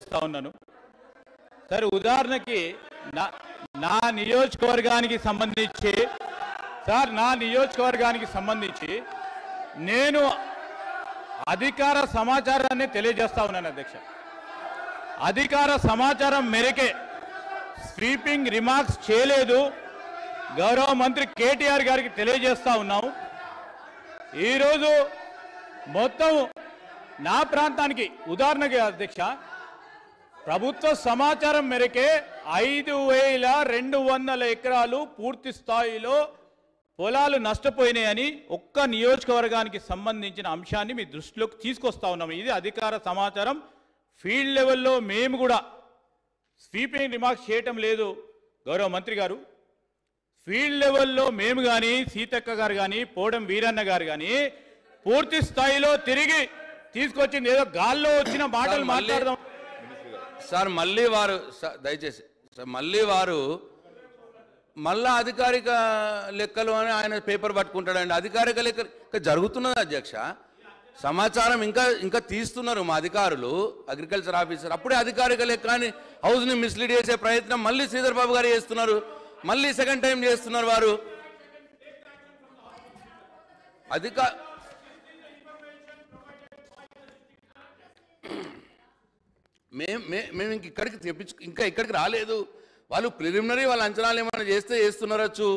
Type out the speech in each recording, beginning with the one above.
తెలియజేస్తా ఉన్నాను సార్ ఉదాహరణకి నా నా నియోజకవర్గానికి సంబంధించి సార్ నా నియోజకవర్గానికి సంబంధించి నేను అధికార సమాచారాన్ని తెలియజేస్తా ఉన్నాను అధ్యక్ష అధికార సమాచారం మేరకే స్వీపింగ్ రిమార్క్స్ చేయలేదు గౌరవ మంత్రి కేటీఆర్ గారికి తెలియజేస్తా ఉన్నాము ఈరోజు మొత్తం నా ప్రాంతానికి ఉదాహరణకి అధ్యక్ష ప్రభుత్వ సమాచారం మేరకే ఐదు వేల రెండు వందల ఎకరాలు పూర్తి స్థాయిలో పొలాలు నష్టపోయినాయని ఒక్క నియోజకవర్గానికి సంబంధించిన అంశాన్ని మీ దృష్టిలోకి తీసుకొస్తా ఉన్నాము ఇది అధికార సమాచారం ఫీల్డ్ లెవెల్లో మేము కూడా స్వీపింగ్ రిమార్క్స్ చేయటం లేదు గౌరవ మంత్రి గారు ఫీల్డ్ లెవెల్లో మేము కానీ సీతక్క గారు కానీ పోడం వీరన్న గారు కానీ పూర్తి స్థాయిలో తిరిగి తీసుకొచ్చింది ఏదో గాల్లో వచ్చిన మాటలు సార్, మళ్ళీ- మాట్లాడదాం సార్ మళ్ళీ వారు సార్, దయచేసి సార్ మళ్ళీ వారు మళ్ళా అధికారిక లెక్కలు అని ఆయన పేపర్ పట్టుకుంటాడండి అధికారిక లెక్క ఇంకా జరుగుతున్నది అధ్యక్ష సమాచారం ఇంకా ఇంకా తీస్తున్నారు మా అధికారులు అగ్రికల్చర్ ఆఫీసర్ అప్పుడే అధికారిక లెక్క అని హౌస్ని మిస్లీడ్ చేసే ప్రయత్నం మళ్ళీ శ్రీధర్ బాబు గారు చేస్తున్నారు మళ్ళీ సెకండ్ టైం చేస్తున్నారు వారు అధిక మేము మే- మేము ఇంక ఇక్కడికి తెప్పించు ఇంకా ఇక్కడికి రాలేదు వాళ్ళు ప్రిలిమినరీ వాళ్ళ అంచనాలు ఏమైనా చేస్తే చేస్తున్నారచ్చు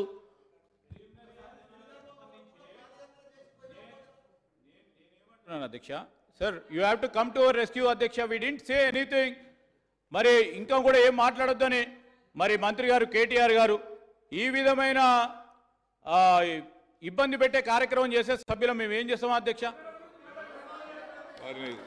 చెప్తున్నాను అధ్యక్ష sir you have to come to our rescue అధ్యక్ష వి డింట్ సే ఎనీథింగ్ మరి ఇంకా కూడా ఏం మాట్లాడొద్దని మరి మంత్రి గారు కేటీఆర్ గారు ఈ విధమైన ఆ, ఇబ్బంది పెట్టే కార్యక్రమం చేసే సభ్యులు మేము ఏం చేస్తాం అధ్యక్ష వారిని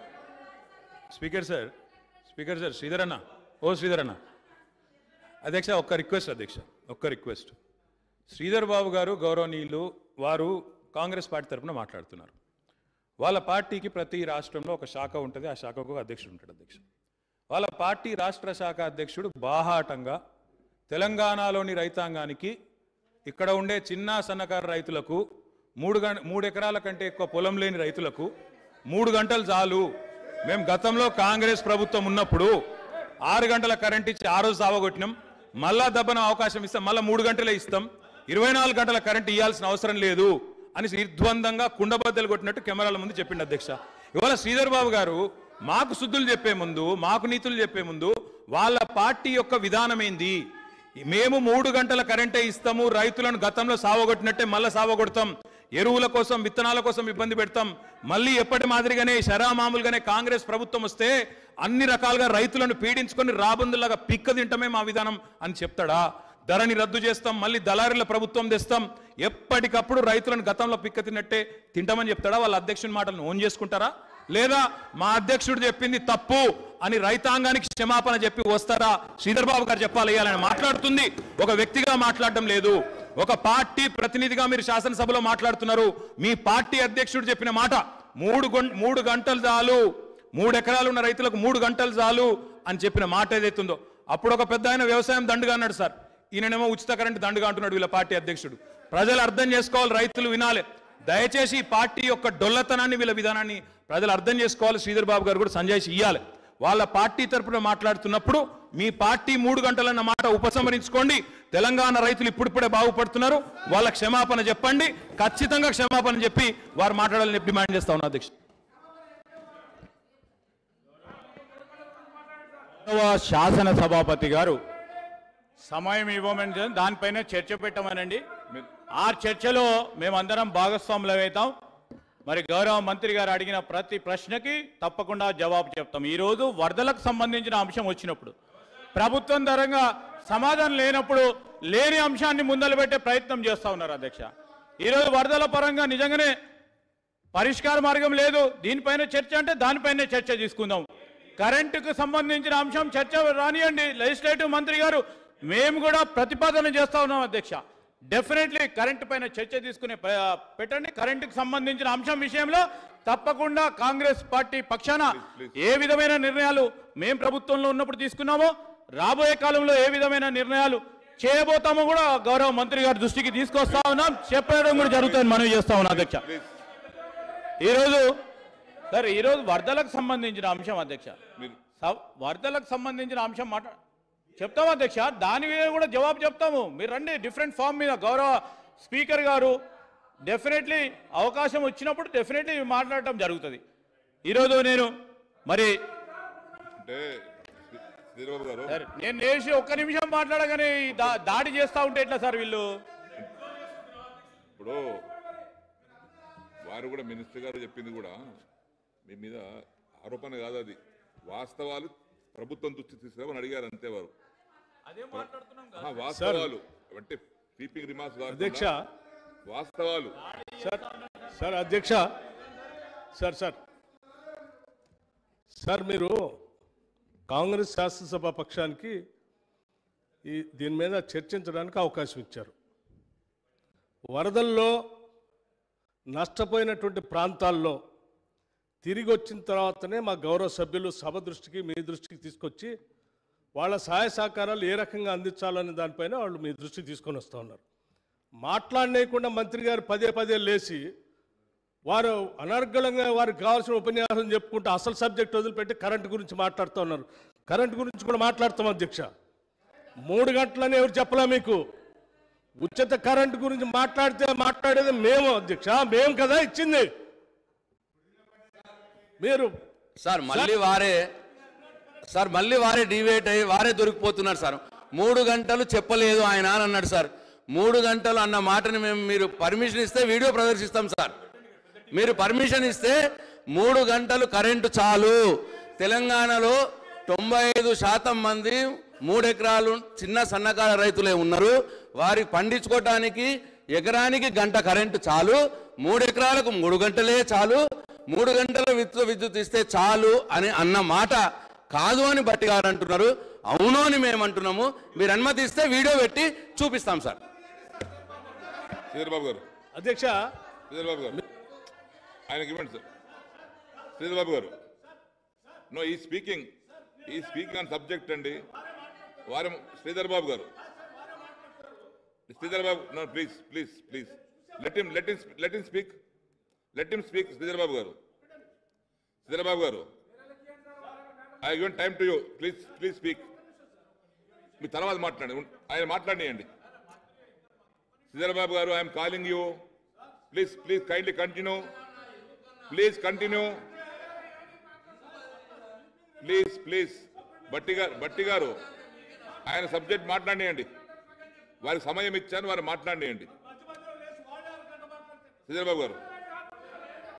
speaker sir speaker sir Sridhar అన్న ఓ శ్రీధర్ అన్న అధ్యక్ష ఒక్క రిక్వెస్ట్ అధ్యక్ష ఒక్క రిక్వెస్ట్ శ్రీధర్ బాబు గారు గౌరవనీయులు వారు కాంగ్రెస్ పార్టీ తరఫున మాట్లాడుతున్నారు వాళ్ళ పార్టీకి ప్రతి రాష్ట్రంలో ఒక శాఖ ఉంటుంది ఆ శాఖకు ఒక అధ్యక్షుడు ఉంటాడు అధ్యక్ష వాళ్ళ పార్టీ రాష్ట్ర శాఖ అధ్యక్షుడు బాహాటంగా తెలంగాణలోని రైతాంగానికి ఇక్కడ ఉండే చిన్న సన్నకారు రైతులకు మూడు గం మూడు ఎకరాల కంటే ఎక్కువ పొలం లేని రైతులకు మూడు గంటలు చాలు మేము గతంలో కాంగ్రెస్ ప్రభుత్వం ఉన్నప్పుడు ఆరు గంటల కరెంట్ ఇచ్చి ఆ రోజు సావగొట్టినాం మళ్ళా దబ్బన అవకాశం ఇస్తాం మళ్ళా మూడు గంటలే ఇస్తాం ఇరవై నాలుగు గంటల కరెంట్ ఇవ్వాల్సిన అవసరం లేదు అని నిర్ద్వందంగా కుండబద్దలు కొట్టినట్టు కెమెరాల ముందు చెప్పిండు అధ్యక్ష ఇవాళ శ్రీధర్ బాబు గారు మాకు శుద్ధులు చెప్పే ముందు మాకు నీతులు చెప్పే ముందు వాళ్ళ పార్టీ యొక్క విధానం ఏంది మేము మూడు గంటల కరెంటే ఇస్తాము రైతులను గతంలో సావగొట్టినట్టే మళ్ళీ సావగొడతాం ఎరువుల కోసం విత్తనాల కోసం ఇబ్బంది పెడతాం మళ్ళీ ఎప్పటి మాదిరిగానే శరా మామూలుగానే కాంగ్రెస్ ప్రభుత్వం వస్తే అన్ని రకాలుగా రైతులను పీడించుకొని రాబందులాగా పిక్క తింటమే మా విధానం అని చెప్తాడా ధరని రద్దు చేస్తాం మళ్ళీ దళారీల ప్రభుత్వం తెస్తాం ఎప్పటికప్పుడు రైతులను గతంలో పిక్క తిన్నట్టే తింటామని చెప్తాడా వాళ్ళ అధ్యక్షుని మాటలను ఓన్ చేసుకుంటారా లేదా మా అధ్యక్షుడు చెప్పింది తప్పు అని రైతాంగానికి క్షమాపణ చెప్పి వస్తారా శ్రీధర్ బాబు గారు చెప్పాలి ఇవ్వాలని మాట్లాడుతుంది ఒక వ్యక్తిగా మాట్లాడడం లేదు ఒక పార్టీ ప్రతినిధిగా మీరు శాసనసభలో మాట్లాడుతున్నారు మీ పార్టీ అధ్యక్షుడు చెప్పిన మాట మూడు గం- మూడు గంటలు చాలు మూడు ఎకరాలు ఉన్న రైతులకు మూడు గంటలు చాలు అని చెప్పిన మాట ఏదైతుందో అప్పుడు ఒక పెద్ద ఆయన వ్యవసాయం దండుగా అన్నాడు సార్ ఈయననేమో ఉచిత కరెంట్ దండుగా అంటున్నాడు వీళ్ళ పార్టీ అధ్యక్షుడు ప్రజలు అర్థం చేసుకోవాలి రైతులు వినాలి దయచేసి ఈ పార్టీ యొక్క డొల్లతనాన్ని వీళ్ళ విధానాన్ని ప్రజలు అర్థం చేసుకోవాలి శ్రీధర్ బాబు గారు కూడా సంజాయిషి ఇవ్వాలి వాళ్ళ పార్టీ తరపున మాట్లాడుతున్నప్పుడు మీ పార్టీ మూడు గంటలన్న మాట ఉపసంహరించుకోండి తెలంగాణ రైతులు ఇప్పుడిప్పుడే బాగుపడుతున్నారు వాళ్ళ క్షమాపణ చెప్పండి ఖచ్చితంగా క్షమాపణ చెప్పి వారు మాట్లాడాలని డిమాండ్ చేస్తా ఉన్నా అధ్యక్ష గౌరవ శాసన సభాపతి గారు సమయం ఇవ్వమని చెప్పి దానిపైన చర్చ పెట్టమనండి ఆ చర్చలో మేమందరం భాగస్వాములమవుతాం మరి గౌరవ మంత్రి గారు అడిగిన ప్రతి ప్రశ్నకి తప్పకుండా జవాబు చెప్తాం ఈరోజు వరదలకు సంబంధించిన అంశం వచ్చినప్పుడు ప్రభుత్వం ధరంగా సమాధానం లేనప్పుడు లేని అంశాన్ని ముందలు పెట్టే ప్రయత్నం చేస్తా ఉన్నారు అధ్యక్ష ఈరోజు వరదల పరంగా నిజంగానే పరిష్కార మార్గం లేదు దీనిపైన చర్చ అంటే దానిపైనే చర్చ తీసుకుందాం కరెంటుకు సంబంధించిన అంశం చర్చ రానియండి లెజిస్లేటివ్ మంత్రి గారు మేము కూడా ప్రతిపాదన చేస్తా ఉన్నాం అధ్యక్ష డెఫినెట్లీ కరెంటు పైన చర్చ తీసుకునే ప్ర- పెట్టండి కరెంటుకు సంబంధించిన అంశం విషయంలో తప్పకుండా కాంగ్రెస్ పార్టీ పక్షాన ఏ విధమైన నిర్ణయాలు మేము ప్రభుత్వంలో ఉన్నప్పుడు తీసుకున్నామో రాబోయే కాలంలో ఏ విధమైన నిర్ణయాలు చేయబోతామో కూడా గౌరవ మంత్రి గారి దృష్టికి తీసుకొస్తా ఉన్నాం చెప్పడం కూడా జరుగుతుంది మనం చేస్తా ఉన్నాం అధ్యక్ష ఈరోజు సార్ ఈరోజు వరదలకు సంబంధించిన అంశం అధ్యక్ష స- వరదలకు సంబంధించిన అంశం మాట చెప్తాము అధ్యక్ష దాని మీద కూడా జవాబు చెప్తాము మీరు రండి డిఫరెంట్ ఫామ్ మీద గౌరవ స్పీకర్ గారు డెఫినెట్లీ అవకాశం వచ్చినప్పుడు డెఫినెట్లీ మాట్లాడటం జరుగుతుంది ఈరోజు నేను మరి అంటే శ్రీరాబాబు గారు సార్ నేను లేచి ఒక్క నిమిషం మాట్లాడగానే ఈ దా- దాడి చేస్తా ఉంటే ఎట్లా సార్ వీళ్ళు ఇప్పుడు వారు కూడా మినిస్టర్ గారు చెప్పింది కూడా మీ మీద ఆరోపణ కాదు అది వాస్తవాలు ప్రభుత్వం దృష్టి తీసుకురామని అడిగారు అంతే వారు ఆహా, వాస్తవాలు అంటే కీపింగ్ రిమార్క్స్ కాకుండా అధ్యక్ష వాస్తవాలు సార్ సార్ అధ్యక్ష సార్ సార్ సార్ మీరు కాంగ్రెస్ శాసనసభ పక్షానికి ఈ దీని మీద చర్చించడానికి అవకాశం ఇచ్చారు వరదల్లో నష్టపోయినటువంటి ప్రాంతాల్లో తిరిగి వచ్చిన తర్వాతనే మా గౌరవ సభ్యులు సభ దృష్టికి మీ దృష్టికి తీసుకొచ్చి వాళ్ళ సహాయ సహకారాలు ఏ రకంగా అందించాలనే దానిపైన వాళ్ళు మీ దృష్టికి తీసుకొని వస్తూ ఉన్నారు మాట్లాడనేయకుండా మంత్రి గారు పదే పదే లేచి వారు అనర్గళంగా వారికి కావాల్సిన ఉపన్యాసం చెప్పుకుంటూ అసలు సబ్జెక్ట్ వదిలిపెట్టి కరెంటు గురించి మాట్లాడుతూ ఉన్నారు కరెంటు గురించి కూడా మాట్లాడతాం అధ్యక్ష మూడు గంటలని ఎవరు చెప్పలే మీకు ఉచిత కరెంటు గురించి మాట్లాడితే మాట్లాడేది మేము అధ్యక్ష మేము కదా ఇచ్చింది మీరు సార్ మళ్ళీ వారే సార్ మళ్ళీ వారే డివేట్ అయ్యి వారే దొరికిపోతున్నారు సార్ మూడు గంటలు చెప్పలేదు ఆయన అని అన్నాడు సార్ మూడు గంటలు అన్న మాటని మేము మీరు పర్మిషన్ ఇస్తే వీడియో ప్రదర్శిస్తాం సార్ మీరు పర్మిషన్ ఇస్తే మూడు గంటలు కరెంటు చాలు తెలంగాణలో తొంభై ఐదు శాతం మంది మూడు ఎకరాలు చిన్న సన్నకారు రైతులే ఉన్నారు వారికి పండించుకోవటానికి ఎకరానికి గంట కరెంటు చాలు మూడు ఎకరాలకు మూడు గంటలే చాలు మూడు గంటల విద్యుత్ విద్యుత్ ఇస్తే చాలు అని అన్న మాట కాదు అని బట్టి గారు అంటున్నారు అవును అని మేము అంటున్నాము మీరు అనుమతి ఇస్తే వీడియో పెట్టి చూపిస్తాం సార్ శ్రీధర్బాబు గారు అధ్యక్ష శ్రీధర్బాబు గారు ఆయనకి ఇవ్వండి సార్ శ్రీధర్బాబు గారు నో ఈ స్పీకింగ్ ఈ స్పీకింగ్ ఆన్ సబ్జెక్ట్ అండి వారం శ్రీధర్ బాబు గారు Sridhar Babu no please please please let him let him let him speak let him speak Sridhar Babu గారు శ్రీధర్ బాబు గారు I given time to you please please speak మీ తర్వాత మాట్లాడండి ఆయన మాట్లాడియండి శ్రీధర్ బాబు గారు I'm calling you please please kindly continue please continue please please Bhatti గారు బట్టి గారు ఆయన సబ్జెక్ట్ మాట్లాడియండి వారికి సమయం ఇచ్చాను వారు మాట్లాడియండి శ్రీధర్ బాబు గారు